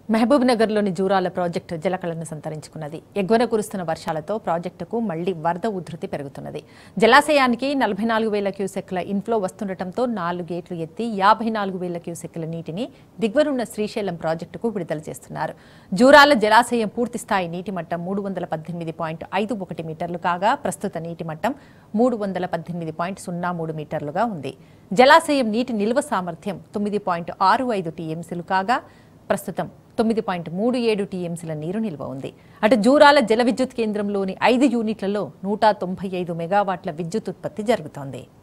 మహబూబ్ నగర్లోని జూరాల ప్రాజెక్టు జలకళను సంతరించుకున్నది ఎగువన కురుస్తున్న వర్షాలతో ప్రాజెక్టుకు మళ్లీ వరద ఉధృతి పెరుగుతున్నది జలాశయానికి నలభై నాలుగు వేల క్యూసెక్ల ఇన్ఫ్లో వస్తుండటంతో నాలుగు గేట్లు ఎత్తి యాభై నాలుగు వేల క్యూసెక్ల నీటిని దిగ్వరున్న శ్రీశైలం ప్రాజెక్టుకు విడుదల చేస్తున్నారు జూరాల జలాశయం పూర్తి స్థాయి నీటి మట్టం మూడు వందల పద్దెనిమిది పాయింట్ ఐదు ఒకటి మీటర్లు కాగా ప్రస్తుత నీటి మట్టం మూడు వందల పద్దెనిమిది పాయింట్ సున్నా మూడు మీటర్లుగా ఉంది జలాశయం నీటి నిల్వ సామర్థ్యం తొమ్మిది పాయింట్ ఆరు ఐదు టీఎంసీలు కాగా ప్రస్తుతం తొమ్మిది పాయింట్ మూడు ఏడు టీఎంసీల నీరు నిల్వ ఉంది అటు జూరాల జల విద్యుత్ కేంద్రంలోని ఐదు యూనిట్లలో నూట తొంభై ఐదు మెగావాట్ల విద్యుత్ ఉత్పత్తి జరుగుతోంది